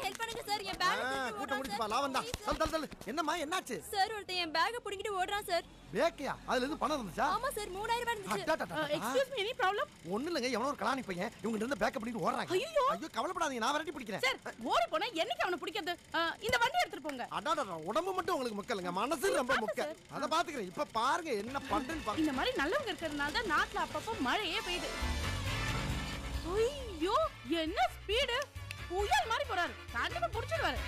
Help பண்ணுங்க sir என் back கூட்டம் முடிச்சுப்பா லாபம் தான் தல் தல் தல் என்னம்மா என்னாச்சு சார் ஒருத்தன் என் பேக்க புடிங்கிட்டு ஓடுறான் சார் பேக்கையா அதுல இருந்து பணம் இருந்துச்சா ஆமா சார் மூணாயிரம் ரூபாய் இருந்துச்சு எக்ஸ்கியூஸ் மீ எனி ப்ராப்ளம் ஒண்ணு இல்லைங்க எவனோ ஒரு கலாணி பையன் இவங்க இருந்து பேக்கப் பண்ணிட்டு ஓடுறாங்க ஐயோ. ஐயோ கவலைப்படாதீங்க நான் விரட்டி பிடிக்கிறேன் சார் ஓடி போனா என்னைக்கு அவனை பிடிக்கிறது ஆ, இந்த வண்டி எடுத்துட்டு போங்க அடாடா உடம்பு மட்டும் உங்களுக்கு முக்கலுங்க மனசு ரொம்ப முக்க அத பாத்துக்கிறேன் இப்ப பாருங்க என்ன பண்றேன்னு பாருங்க இந்த மாதிரி நல்லவங்க இருக்கிறதுனால தான் நாட்டுல அப்பப்போ மழையே பெய்யுது ஐயோ என்ன ஸ்பீடு புயல் மாதிரி போறாரு கண்டிப்பா புடிச்சிடுவாரு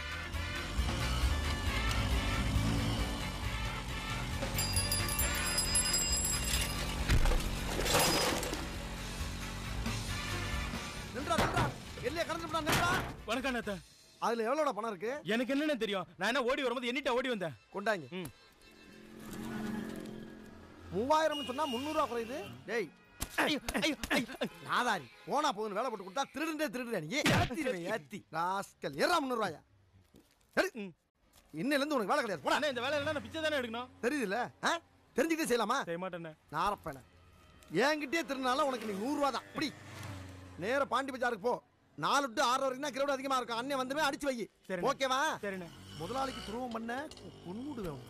நின்றா நின்றா எல்லைய கடந்துடா நின்றா வணக்கம் அண்ணாத்த அதுல எவ்வளோட பணம் இருக்கு எனக்கு என்னன்னு தெரியும் நான் என்ன ஓடி வரும்போது எண்ணிட்ட ஓடி வந்தேன் கொண்டாங்க ம். மூவாயிரம் சொன்னா முந்நூறுவா குறையுது டேய் ஐயோ, ஐயோ, ஐயோ. நாதாரி போனா போதும் வேலை போட்டு கொடுத்தா திருடுண்டே திருடுறேன் நீ ஏத்திடுவேன் ஏத்தி ராஸ்கல் ஏறா முந்நூறுவாயா சரி இன்னையில இருந்து உனக்கு வேலை கிடையாது போடா அண்ணா இந்த வேலையில நான் பிச்சை தானே எடுக்கணும் தெரியுதுல்ல ஆ தெரிஞ்சுக்கிட்டே செய்யலாமா செய்ய மாட்டேண்ணே நாரப்பேன என்கிட்டயே திருநாள உனக்கு நீ நூறுரூவா தான் அப்படி நேர பாண்டி பஜாருக்கு போ நாலு டு ஆறு வரைக்கும் தான் கிரௌட் அதிகமா இருக்கும் அண்ணன் வந்துமே அடிச்சு வை சரிண்ணே. ஓகேவா சரிண்ணே முதலாளிக்கு துருவம் பண்ண பொண்ணுடுவேன்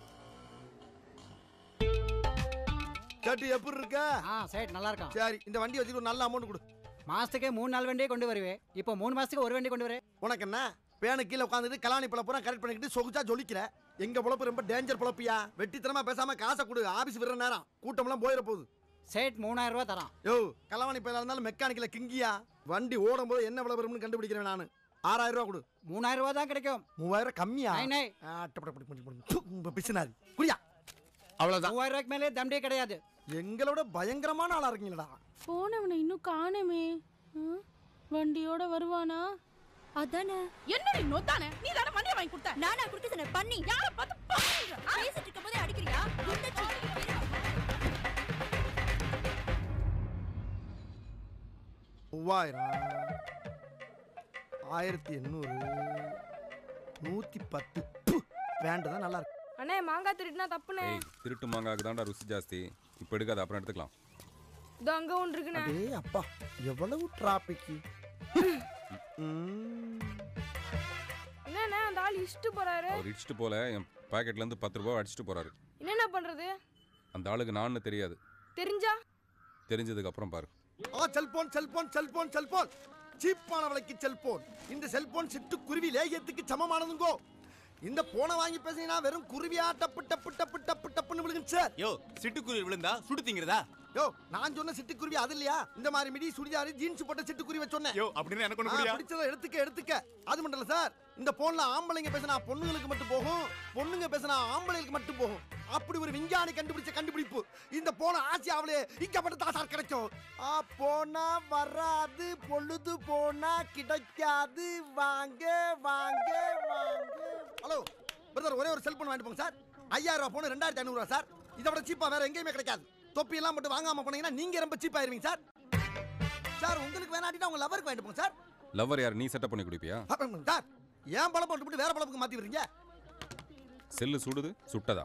கேட்டு எப்படி இருக்க ஆ சேட் நல்லா இருக்கான் சரி இந்த வண்டி வச்சுட்டு ஒரு நல்ல அமௌண்ட் கொடு மாசத்துக்கே மூணு நாலு வண்டியே கொண்டு வருவேன் இப்போ மூணு மாசத்துக்கு ஒரு வண்டி கொண்டு வரேன் உனக்கு என்ன பேனு கீழே உட்காந்துட்டு கலாணி பிள்ளை பூரா கரெக்ட் பண்ணிக்கிட்டு சொகுச்சா ஜொலிக்கிற எங்க பொழப்பு ரொம்ப டேஞ்சர் பொழப்பியா வெட்டித்தனமா பேசாம காசை கொடு ஆபீஸ் விடுற நேரம் கூட்டம்லாம் போயிட போகுது சேட் மூணாயிரம் ரூபாய் தரான் யோ கலவாணி பயில இருந்தாலும் மெக்கானிக்கல கிங்கியா வண்டி ஓடும் போது என்ன விலை வரும்னு கண்டுபிடிக்கிறேன் நான் ஆறாயிரம் ரூபா கொடு மூணாயிரம் ரூபாய் தான் கிடைக்கும் மூவாயிரம் கம்மியா நை, நை. ஆ, டப்பு, டப்பு, டப்பு, டப்பு, டப்பு. உங்க பிசினாரி குடியா அவ்வளவுதான் மூவாயிரம் ரூபாய்க்கு மேலே தம்டே கிடையாது எங்களோட பயங்கரமான ஆளா இருக்கீங்களா போனவனை இன்னும் காணுமே ம், வண்டியோட வருவானா அதானே என்னடி நொத்தானே நீ தானே வண்டியை வாங்கி கொடுத்த நானா குடுக்க சொன்னேன் பண்ணி யார பார்த்து பண்ணுற? ஆ? பேசிட்டு இருக்கும் போதே அடிக்கிறியா குண்டச்சி. மூவாயிரம் ஆயிரத்தி எண்ணூறு நூத்தி பத்து ப்பு, வேண்டதான் நல்லா இருக்கு அண்ணே மாங்காய் திருட்டுனா தப்புண்ணே ஏய் திருட்டு மாங்காக்கு தான்டா ருசி ஜாஸ்தி இப்போ எடுக்காத அப்புறம் எடுத்துக்கலாம் இதோ அங்க ஒன்று இருக்குண்ணே அடே அப்பா எவ்வளவு டிராபிக் என்னண்ணே அந்த ஆள் இஷ்டு போறாரு அவர் இடிச்சிட்டு போல என் பாக்கெட்ல இருந்து பத்து ரூபாய் அடிச்சிட்டு போறாரு என்னென்ன பண்றது அந்த ஆளுக்கு நான்னு தெரியாது தெரிஞ்சா தெரிஞ்சதுக்கு அப்புறம் பாரு ஆ செல்போன் செல்போன் செல்போன் செல்போன் சீப்பான விலைக்கு செல்போன் இந்த செல்போன் சிட்டு குருவி லேயத்துக்கு சமமானதுங்கோ இந்த போனை வாங்கி பேசினா வெறும் குருவியா டப்பு டப்பு டப்பு டப்பு டப்புன்னு விழுகும் சார் யோ சிட்டுக்குருவி விழுந்தா சுடு திங்கிறதா யோ நான் சொன்ன சிட்டுக்குருவி அது இல்லையா இந்த மாதிரி மிடி சுடிதாரு ஜீன்ஸ் போட்ட சிட்டுக்குருவி சொன்னேன் யோ அப்படின்னு எனக்கு ஒண்ணு ஆ, புரியா பிடிச்சதை எடுத்துக்க எடுத்துக்க அது மட்டும் இல்ல சார் இந்த போன்ல ஆம்பளைங்க பேசினா பொண்ணுங்களுக்கு மட்டும் போகும் பொண்ணுங்க பேசினா ஆம்பளைங்களுக்கு மட்டும் போகும் அப்படி ஒரு விஞ்ஞானி கண்டுபிடிச்ச கண்டுபிடிப்பு இந்த போன ஆசியாவிலே இக்கப்பட்ட தாசார் கிடைக்கும் ஆ, போனா வராது பொழுது போனா கிடைக்காது வாங்க வாங்க வாங்க ஹலோ பிரதர் ஒரே ஒரு செல்போன் வாங்கிட்டு போங்க சார் ஐயாயிரம் ரூபா போன ரெண்டாயிரத்தி ஐநூறுவா சார் இதை விட சீப்பா வேற எங்கேயுமே கிடைக்காது தொப்பி எல்லாம் மட்டும் வாங்காம போனீங்கன்னா நீங்க ரொம்ப சீப் ஆயிருவீங்க சார் சார் உங்களுக்கு வேணாட்டினா உங்க லவருக்கு வாங்கிட்டு போங்க சார் லவ்வர் யார் நீ செட்டப் பண்ணி குடிப்பியா அப்புறம் சார் ஏன் பழம் போட்டு வேற பழப்புக்கு மாத்தி விடுறீங்க செல்லு சுடுது சுட்டதா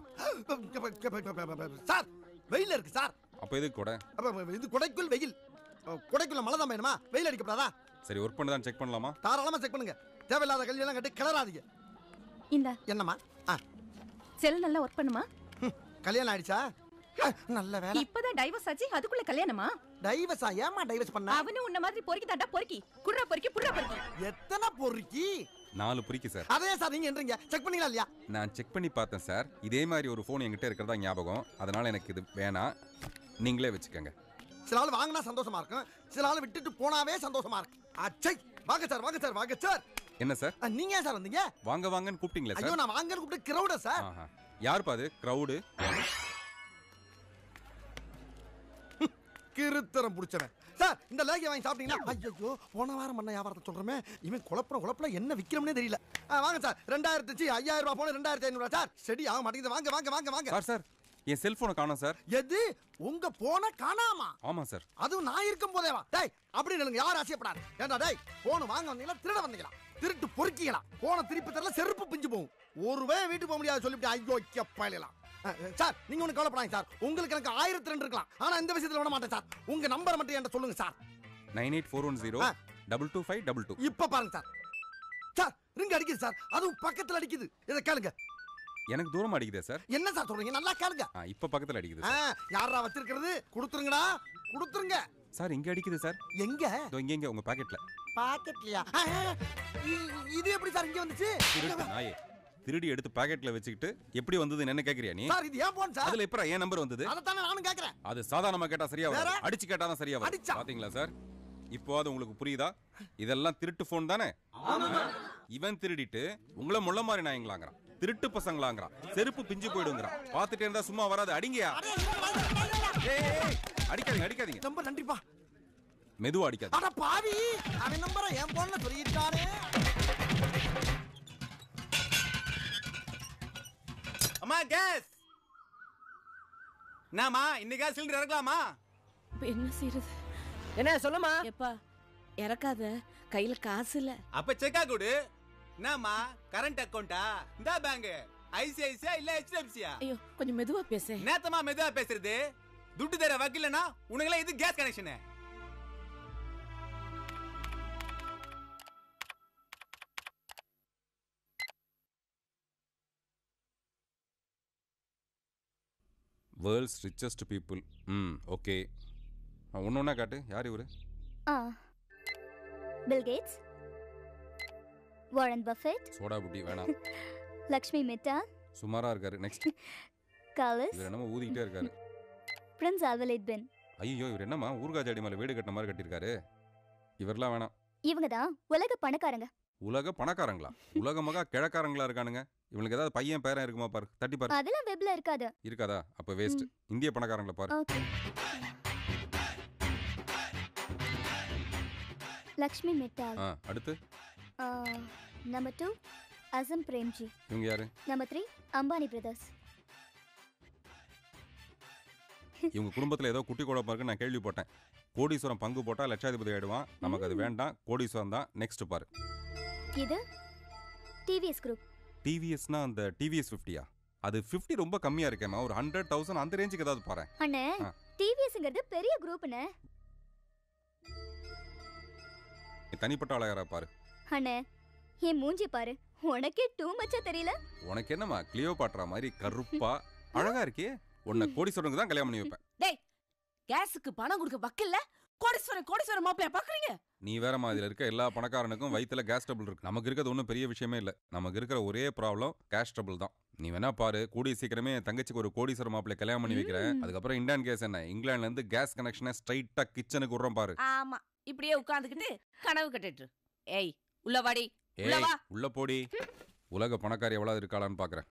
சார் வெயில் இருக்கு சார் அப்போ எதுக்கு கூட அப்ப இது குடைக்குள் வெயில் குடைக்குள்ள மழை தான் வேணுமா வெயில் அடிக்கப்படாதா சரி ஒர்க் பண்ணி தான் செக் பண்ணலாமா தாராளமா செக் பண்ணுங்க தேவையில்லாத கல்வி எல்லாம் கட்டி கிளறாதீங்க இந்த என்னம்மா ஆ செல் நல்லா ஒர்க் பண்ணுமா ஹம், கல்யாணம் ஆயிடுச்சா ஆ, நல்ல வேலை இப்பதான் டைவர்ஸ் ஆச்சு அதுக்குள்ள கல்யாணமா டைவர்ஸா ஏமா டைவர்ஸ் பண்ண அவனும் உன்ன மாதிரி பொறுக்கி தாண்டா பொறுக்கி குடுறா பொறுக்கி புடுறா பொறுக்கி எத்தனை பொறுக்கி நாலு புரிக்கு சார் அதே சார் நீங்க என்றீங்க செக் பண்ணீங்களா இல்லையா நான் செக் பண்ணி பார்த்தேன் சார் இதே மாதிரி ஒரு ஃபோன் என்கிட்ட இருக்கிறதா ஞாபகம் அதனால எனக்கு இது வேணாம் நீங்களே வச்சுக்கோங்க சில ஆள் வாங்கினா சந்தோஷமா இருக்கும் சில ஆள் விட்டுட்டு போனாவே சந்தோஷமா இருக்கும் அச்சை வாங்க சார் வாங்க சார் வாங்க சார் என்ன சார் ஆ, நீங்க ஏன் சார் வந்தீங்க வாங்க வாங்கன்னு கூப்பிட்டீங்களா ஐயோ சார் நான் வாங்கன்னு கூப்பிட்டு கிரௌட சார் ஆஹா யார் பாது க்ரௌடு கிருத்தரம் பிடிச்சவன் சார் இந்த லேகிய வாங்கி சாப்பிட்டீங்கன்னா ஐயோ போன வாரம் பண்ண வியாபாரத்தை சொல்றமே இவன் குழப்பம் குழப்பம் என்ன விக்கிறோம்னே தெரியல ஆ, வாங்க சார் ரெண்டாயிரத்தி சி, ஐயாயிரம் ரூபாய் போன ரெண்டாயிரத்தி ஐநூறு சார் சரி ஆக மாட்டேங்குது வாங்க வாங்க வாங்க வாங்க சார் சார் என் செல்போனை காணோம் சார் எது உங்க போன காணாமா ஆமா சார் அதுவும் நான் இருக்கும் போதே வா டேய் அப்படி இல்லைங்க யாரும் ஆசைப்படாது ஏண்டா டேய் போன் வாங்க வந்தீங்களா திருட வந்தீங்களா திருட்டு பொறுக்கிங்களா போன திருப்பி தரல செருப்பு பிஞ்சு போகும் ஒருவே வீட்டுக்கு போக முடியாது சொல்லிவிட்டு ஐயோ கப்பலாம் சார் நீங்க ஒண்ணு கவலைப்படாங்க சார் உங்களுக்கு எனக்கு ஆயிரத்தி ரெண்டு இருக்கலாம் ஆனா இந்த விஷயத்துல விட மாட்டேன் சார் உங்க நம்பரை மட்டும் என்கிட்ட சொல்லுங்க sir nine eight four one zero ஆ. Double two five double two இப்ப பாருங்க சார் சார் ரிங் அடிக்குது சார் அதுவும் பக்கத்துல அடிக்குது இதை கேளுங்க எனக்கு தூரம் அடிக்குதே சார் என்ன சார் சொல்றீங்க நல்லா கேளுங்க ஆ இப்போ பக்கத்தில் அடிக்குது ஆ, சார் யாரா வச்சிருக்கிறது கொடுத்துருங்கடா கொடுத்துருங்க சார் இங்கே அடிக்குது சார் எங்க இதோ இங்கே இங்கே உங்கள் பாக்கெட்டில் பாக்கெட்லயா ஆ, ஆ, இ- இது எப்படி சார் இங்க வந்துச்சு திருட்டு நாயே திருடி எடுத்து பாக்கெட்டில் வச்சுக்கிட்டு எப்படி வந்ததுன்னு என்ன கேட்குறியா நீ சார் இது ஏன் போன் சார் அதுல எப்பறம் என் நம்பர் வந்தது அதைத்தானே நானும் கேக்குறேன் அது சாதாரணமா கேட்டா சரியா வேற? வரும் அடிச்சு கேட்டா தான் சரியா வரும் அடிச்சா? பாத்தீங்களா சார் இப்போ அது உங்களுக்கு புரியுதா இதெல்லாம் திருட்டு போன் தானே இவன் திருடிட்டு உங்கள முள்ள மாதிரி நாயங்களாங்கிறான் திருட்டு பசங்களாங்கிறான் செருப்பு பிஞ்சு போயிடுங்கிறான் பாத்துட்டே இருந்தா சும்மா வராது அடிங்கயா ஏய், ஏய், ஏய், அடிக்காதீங்க அடிக்காதீங்க ரொம்ப நன்றிப்பா மெதுவா அடிக்காது அட பாவி அவன் நம்பரை என் போன்ல சொல்லிட்டானே அம்மா கேஸ் என்னம்மா இன்னைக்கு கேஸ் சிலிண்டர் இறக்கலாமா இப்ப என்ன செய்யறது என்ன சொல்லுமா எப்பா இறக்காத கையில காசு இல்ல அப்ப செக்கா கொடு என்னம்மா கரண்ட் அக்கௌண்டா இந்த பேங்க் ஐசிஐசியா இல்ல ஹெச்டிஎஃப்சியா ஐயோ கொஞ்சம் மெதுவா பேச நேத்தமா மெதுவா பேசுறது துட்டு தர வக்கீலனா உனக்கெல்லாம் இது case connection world's richest people hmm okay ஒன்று ஒன்றா காட்டு யார் இவரு ஆ Bill Gates Warren Buffett soda புட்டி வேணாம் லக்ஷ்மி மிட்டா சுமாரா இருக்காரு நெக்ஸ்ட் காலஸ் இவர் என்னமோ ஊதிக்கிட்டே இருக்காரு பிரின்ஸ் ஆல்வலேட் பின் ஐயோ இவர் என்னம்மா ஊர்காஜாடி மேலே வீடு கட்டின மாதிரி கட்டியிருக்காரு இவரெல்லாம் வேணாம் இவங்க தான் உலக பணக்காரங்க உலக பணக்காரங்களா உலக மகா கிழக்காரங்களா இருக்கானுங்க இவனுக்கு ஏதாவது பையன் பேரன் இருக்குமா பாரு தட்டி பாரு அதெல்லாம் வெப்ல இருக்காது இருக்காதா அப்ப வேஸ்ட் இந்திய பணக்காரங்கள பாரு ஓகே லக்ஷ்மி மிட்டால் ஆ அடுத்து நம்பர் டூ அசம் பிரேம்ஜி இவங்க யாரு நம்பர் த்ரீ அம்பானி பிரதர்ஸ் இவங்க குடும்பத்துல ஏதோ குட்டி குழப்பம் இருக்குன்னு நான் கேள்விப்பட்டேன் கோடீஸ்வரம் பங்கு போட்டா லட்சாதிபதி ஆயிடுவான் நமக்கு அது வேண்டாம் கோடீஸ்வரம் தான் நெக்ஸ்ட் பாரு இது டிவிஎஸ் குரூப் டிவிஎஸ்னா அந்த டிவிஎஸ் ஃபிஃப்டியா அது ஃபிஃப்டி ரொம்ப கம்மியா இருக்கேம்மா ஒரு ஹண்ட்ரட் தௌசண்ட் அந்த ரேஞ்சுக்கு ஏதாவது பாரு அண்ணே ஆ. டிவிஎஸ்ங்கிறது பெரிய குரூப்னே நீ தனிப்பட்ட ஆளையாரா பாரு அண்ணே என் மூஞ்சி பாரு உனக்கே டூ மச்சா தெரியல உனக்கு என்னம்மா கிளியோ பாட்டுற மாதிரி கருப்பா அழகா இருக்கே உன்னை கோடீஸ்வரனுக்கு தான் கல்யாணம் பண்ணி வைப்பேன் டேய் கேஸுக்கு பணம் கொடுக்க வக்கல்ல கோடீஸ்வரன் கோடீஸ்வரன் மாப்பிளைய பாக்குறீங்க நீ வேறம்மா இதுல இருக்க எல்லா பணக்காரனுக்கும் வயித்துல கேஸ் ட்ரபிள் இருக்கு நமக்கு இருக்கிறது ஒன்றும் பெரிய விஷயமே இல்லை நமக்கு இருக்கிற ஒரே ப்ராப்ளம் கேஸ் ட்ரபிள் தான் நீ வேணா பாரு கூடிய சீக்கிரமே என் தங்கச்சிக்கு ஒரு கோடீஸ்வர மாப்பிள்ளை கல்யாணம் பண்ணி வைக்கிறேன் அதுக்கப்புறம் இண்டான் கேஸ் என்ன இங்கிலாந்துல இருந்து கேஸ் கனெக்ஷனை ஸ்ட்ரைட்டா கிச்சனுக்கு விடுறோம் பாரு ஆமா இப்படியே உட்கார்ந்துகிட்டு கனவு கட்டிட்டு ஏய் உள்ள வாடி உள்ள ஏய் வா உள்ள போடி உலக பணக்காரி எவ்வளவு இருக்காளான்னு பாக்குறேன்